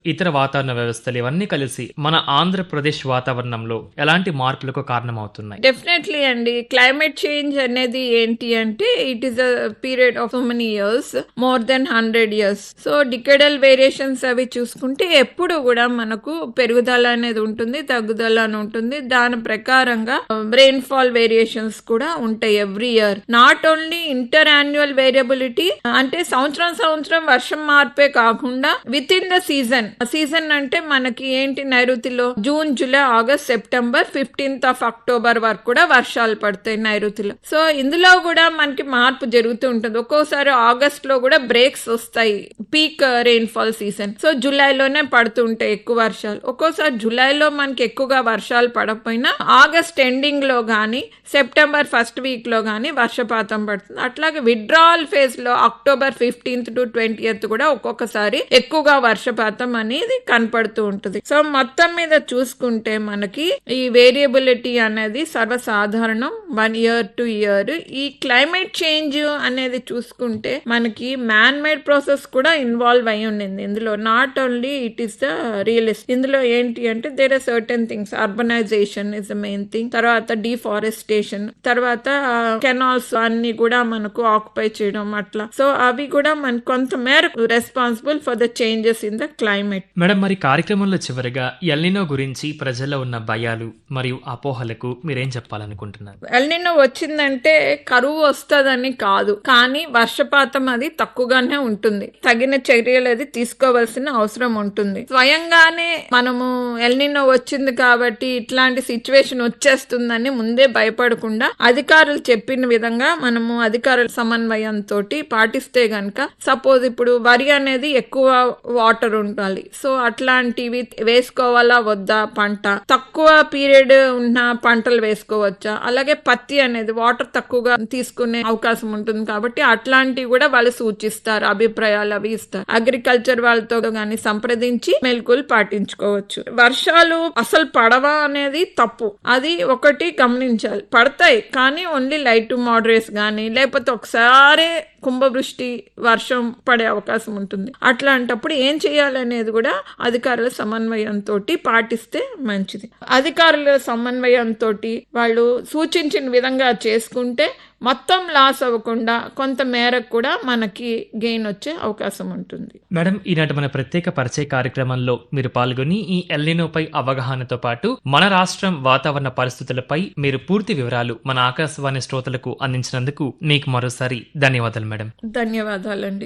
ఇతర వాతావరణ వ్యవస్థలు ఇవన్నీ కలిసి మన ఆంధ్రప్రదేశ్ వాతావరణంలో ఎలాంటి మార్పులకు కారణమవుతున్నాయి డెఫినెట్లీ అండి క్లైమేట్ చేంజ్ అనేది ఏంటి అంటే it is a period of many years more than hundred years so decadal variations అవి చూసుకుంటే ఎప్పుడు కూడా మనకు పెరుగుదల అనేది ఉంటుంది తగ్గుదల అని ఉంటుంది దాని ప్రకారంగా రెయిన్ ఫాల్ వేరియేషన్స్ కూడా ఉంటాయి every year not only interannual variability అంటే సంవత్సరం సంవత్సరం వర్షం మార్పే కాకుండా within the season season అంటే మనకి ఏంటి నైరుతిలో June July August September fifteenth of October వరకు కూడా వర్షాలు పడతాయి నైరుతిలో సో ఇందులో కూడా మనకి మార్పు జరుగుతూ ఉంటుంది ఒక్కోసారి ఆగస్ట్ లో కూడా బ్రేక్స్ వస్తాయి peak rainfall season so జూలైలోనే పడుతూ ఉంటాయి ఎక్కువ వర్షాలు ఒక్కోసారి జూలైలో మనకి ఎక్కువగా వర్షాలు పడకపోయినా ఆగస్ట్ ఎండింగ్ లో గానీ సెప్టెంబర్ ఫస్ట్ వీక్ లో గానీ వర్షపాతం పడుతుంది అట్లాగే విడ్రావల్ ఫేజ్ లో అక్టోబర్ ఫిఫ్టీన్త్ టు ట్వంటీ కూడా ఒక్కొక్కసారి ఎక్కువగా వర్షపాతం అనేది కనపడుతూ ఉంటుంది సో మొత్తం మీద చూసుకుంటే మనకి ఈ వేరియబిలిటీ అనేది సర్వసాధారణం వన్ ఇయర్ టు ఇయర్ ఈ క్లైమేట్ చేంజ్ అనేది చూసుకుంటే మనకి మ్యాన్ మేడ్ ప్రాసెస్ కూడా ఇన్వాల్వ్ అయి ఉండింది ఇందులో not only it is the realist ఇందులో ఏంటి అంటే there are certain things urbanization is the main thing తర్వాత డిఫారెస్టేషన్ తర్వాత కెనాల్స్ అన్ని కూడా మనకు ఆక్యుపై చేయడం అట్లా సో అవి కూడా మనకు కొంత మేరకు responsible for the changes in the climate madam మరి కార్యక్రమంలో చివరిగా ఎల్నినో గురించి ప్రజల్లో ఉన్న భయాలు మరియు అపోహలకు మీరేం చెప్పాలనుకుంటున్నారు ఎల్నినో వచ్చిందంటే కరువు వస్తుందని కాదు కానీ వర్షపాతం అది తక్కువగానే ఉంటుంది తగిన చర్యలు అది తీసుకోవాల్సిన అవసరం ఉంటుంది స్వయంగానే మనము ఎల్నినో వచ్చింది కాబట్టి ఇట్లాంటి సిచ్యువేషన్ వచ్చేస్తుందని ముందే భయపడకుండా అధికారులు చెప్పిన విధంగా మనము అధికారుల సమన్వయంతో పాటిస్తే గనక సపోజ్ ఇప్పుడు వరి అనేది ఎక్కువ వాటర్ ఉండాలి సో అట్లాంటివి వేసుకోవాలా వద్దా పంట తక్కువ పీరియడ్ ఉన్న పంటలు వేసుకోవచ్చా అలాగే పత్తి అనేది వాటర్ తక్కువగా తీసుకునే అవకాశం ఉంటుంది కాబట్టి అట్లాంటివి కూడా వాళ్ళు సూచిస్తారు అభిప్రాయాలు అవి ఇస్తారు అగ్రికల్చర్ వాళ్ళతో గాని సంప్రదించి మెలకులు పాటించుకోవచ్చు వర్షాలు అసలు పడవా అనేది తప్పు అది ఒకటి గమనించాలి పడతాయి కానీ ఓన్లీ లైట్ టు మోడరేట్స్ గానీ లేకపోతే ఒకసారి కుంభవృష్టి వర్షం పడే అవకాశం ఉంటుంది అట్లాంటప్పుడు ఏం చేయాలనేది కూడా అధికారుల సమన్వయంతో పాటిస్తే మంచిది అధికారుల సమన్వయంతో వాళ్ళు సూచించిన విధంగా చేసుకుంటే మొత్తం లాస్ అవ్వకుండా కొంత మేరకు కూడా మనకి గెయిన్ వచ్చే అవకాశం ఉంటుంది మేడం ఈనాటి మన ప్రత్యేక పరిచయ కార్యక్రమంలో మీరు పాల్గొని ఈ ఎల్నినోపై అవగాహనతో పాటు మన రాష్ట్రం వాతావరణ పరిస్థితులపై మీరు పూర్తి వివరాలు మన ఆకాశవాణి శ్రోతలకు అందించినందుకు మీకు మరోసారి ధన్యవాదాలు మేడం ధన్యవాదాలండి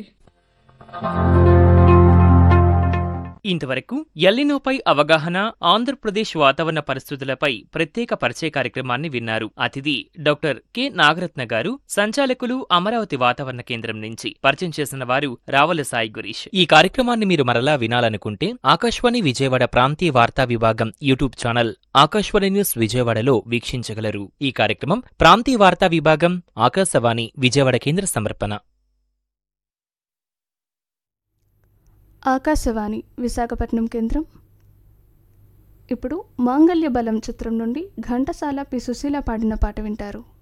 ఇంతవరకు ఎల్లినోపై అవగాహన ఆంధ్రప్రదేశ్ వాతావరణ పరిస్థితులపై ప్రత్యేక పరిచయ కార్యక్రమాన్ని విన్నారు అతిథి డాక్టర్ కె నాగరత్న గారు సంచాలకులు అమరావతి వాతావరణ కేంద్రం నుంచి పరిచయం చేసిన వారు రావల సాయి గురీష్ ఈ కార్యక్రమాన్ని మీరు మరలా వినాలనుకుంటే ఆకాశవాణి విజయవాడ ప్రాంతీయ వార్తా విభాగం యూట్యూబ్ ఛానల్ ఆకాశవాణి న్యూస్ విజయవాడలో వీక్షించగలరు ఈ కార్యక్రమం ప్రాంతీయ వార్తా విభాగం ఆకాశవాణి విజయవాడ కేంద్ర సమర్పణ ఆకాశవాణి విశాఖపట్నం కేంద్రం ఇప్పుడు మాంగల్య బలం చిత్రం నుండి ఘంటసాల పి సుశీల పాడిన పాట వింటారు